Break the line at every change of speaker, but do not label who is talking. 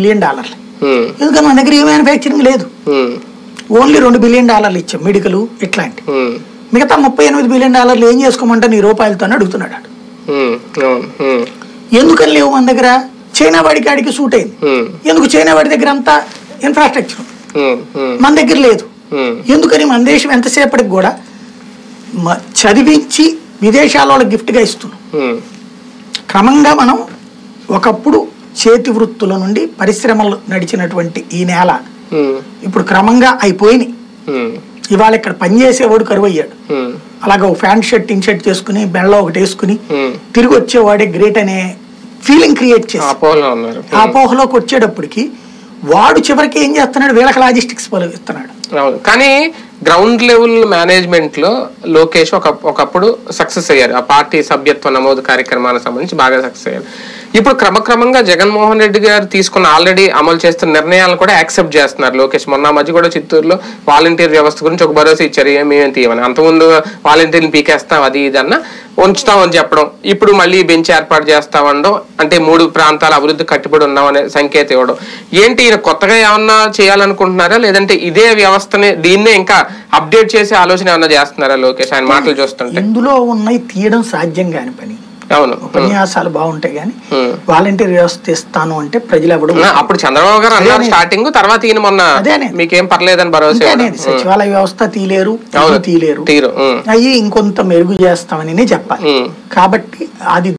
Billion డాలర్లు
ఉమ్,
ఎందుకని మన దగ్గర ఏ మ్యానుఫ్యాక్చరింగ్ లేదు
ఉమ్,
ఓన్లీ రెండు బిలియన్ డాలర్లు ఇచ్చాం మెడికల్ ఇట్లాంటి
ఉమ్,
మిగతా ముప్పై ఎనిమిది బిలియన్ డాలర్లు ఏం చేసుకోమంటే నీ రూపాయలతో అడుగుతున్నాడు వాడు.
ఉమ్, అవును, ఉమ్,
ఎందుకని లేవు మన దగ్గర చైనా వాడికి ఆడికి సూట్ అయింది
ఉమ్,
ఎందుకు చైనా వాడి దగ్గర అంతా ఇన్ఫ్రాస్ట్రక్చర్
ఉమ్, ఉమ్,
మన దగ్గర లేదు
ఉమ్,
ఎందుకని మన దేశం ఎంతసేపటికి కూడా మ- చదివించి విదేశాల వాళ్ళకి గిఫ్ట్గా ఇస్తున్నాం
ఉమ్,
క్రమంగా మనం ఒకప్పుడు చేతి వృత్తుల నుండి పరిశ్రమలు నడిచినటువంటి ఈ నేల
ఉమ్,
ఇప్పుడు క్రమంగా అయిపోయినాయి
ఉమ్,
ఇవాళ ఇక్కడ పనిచేసేవాడు కరువు అయ్యాడు
ఉమ్,
అలాగే ఒక ప్యాంట్ షర్ట్ టీ షర్ట్ చేసుకుని బెళ్ళ ఒకటి వేసుకుని
ఉమ్.
తిరిగి వచ్చేవాడే గ్రేట్ అనే ఫీలింగ్ క్రియేట్ చేసి
అపోలో ఉన్నారు
ఆ పోహలోకి వచ్చేటప్పటికి వాడు చివరికి ఏం చేస్తున్నాడు వీళ్ళకి లాజిస్టిక్స్ ఇస్తున్నాడు
అవును కానీ గ్రౌండ్ లెవెల్ మేనేజ్మెంట్ లో లోకేష్ ఒక ఒకప్పుడు సక్సెస్ అయ్యారు ఆ పార్టీ సభ్యత్వ నమోదు కార్యక్రమానికి సంబంధించి బాగా సక్సెస్ అయ్యారు ఇప్పుడు క్రమక్రమంగా జగన్మోహన్ రెడ్డి గారు తీసుకున్న ఆల్రెడీ అమలు చేస్తున్న నిర్ణయాలను కూడా యాక్సెప్ట్ చేస్తున్నారు లోకేష్ మొన్న ఆ మధ్య కూడా చిత్తూరులో వాలంటీర్ వ్యవస్థ గురించి ఒక భరోసా ఇచ్చారు ఏం మేమేం తీయమని అంతకుముందు వాలంటీర్ని పీకేస్తాం అది ఇది అన్న ఉంచుతామని చెప్పడం ఇప్పుడు మళ్ళీ బెంచ్ ఏర్పాటు చేస్తామనడం అంటే మూడు ప్రాంతాల అభివృద్ధి కట్టుబడి ఉన్నామనే సంకేతం ఇవ్వడం ఏంటి ఈయన కొత్తగా ఏమన్నా చేయాలనుకుంటున్నారా లేదంటే ఇదే వ్యవస్థని దీన్నే ఇంకా అప్డేట్ చేసే ఆలోచన ఏమన్నా చేస్తున్నారా లోకేష్ ఆయన మాటలు చూస్తుంటే
ఇందులో ఉన్నాయి తీయడం సాధ్యం కాని పని
అవును
ఉపన్యాసాలు బాగుంటాయి కానీ
Hmm.
వాలంటీర్ వ్యవస్థ ఇస్తాను అంటే ప్రజలు ఎవడు
ఆ, అప్పుడు చంద్రబాబు గారు అన్నారు
అదే.
స్టార్టింగ్ తర్వాత ఈయన మొన్న
అదే అనేది.
మీకేం పర్లేదని భరోసా
అంతే
ఇవ్వడం.
అనేది సచివాలయ వ్యవస్థ తీలేరు
అవును.
ఇది తీలేరు
తీరు ఉమ్,
అవి ఇంకొంత మెరుగు చేస్తామని చెప్పాలి
ఉమ్.
కాబట్టి అది